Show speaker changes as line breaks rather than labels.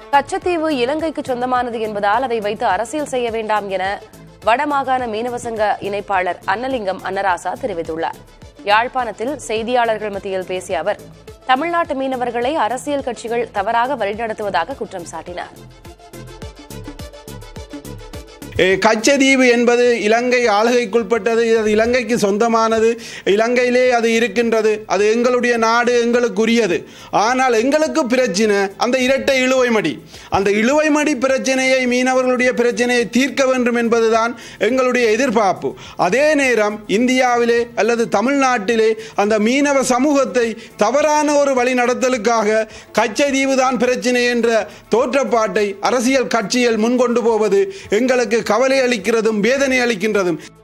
கச்சத்தீவு இலங்கைக்கு சொந்தமானது என்பதால் அதை வைத்து அரசியல் செய்ய வேண்டாம் என வடமாகாண மீனவ சங்க இணைப்பாளர் அன்னலிங்கம் அன்னராசா தெரிவித்துள்ளார் யாழ்ப்பாணத்தில் செய்தியாளர்கள் மத்தியில் பேசிய அவர் தமிழ்நாட்டு மீனவர்களை அரசியல் கட்சிகள் தவறாக வழிநடத்துவதாக குற்றம் சாட்டினார்
ஏ, கச்சதீவு என்பது இலங்கை ஆளுகைக்குட்பட்டது அது இலங்கைக்கு சொந்தமானது இலங்கையிலே அது இருக்கின்றது அது எங்களுடைய நாடு எங்களுக்குரியது ஆனால் எங்களுக்கு பிரச்சனை அந்த இரட்டை இழுவைமடி அந்த இழுவைமடி பிரச்சனையை மீனவர்களுடைய பிரச்சனையை தீர்க்க வேண்டும் என்பதுதான் எங்களுடைய எதிர்பார்ப்பு அதே நேரம் இந்தியாவிலே அல்லது தமிழ்நாட்டிலே அந்த மீனவ சமூகத்தை தவறான ஒரு வழி நடத்தலுக்காக கச்சதீவு தான் பிரச்சனை என்ற தோற்றப்பாட்டை அரசியல் கட்சிகள் முன்கொண்டு போவது எங்களுக்கு கவலை அளிக்கிறதும் வேதனை அளிக்கின்றதும்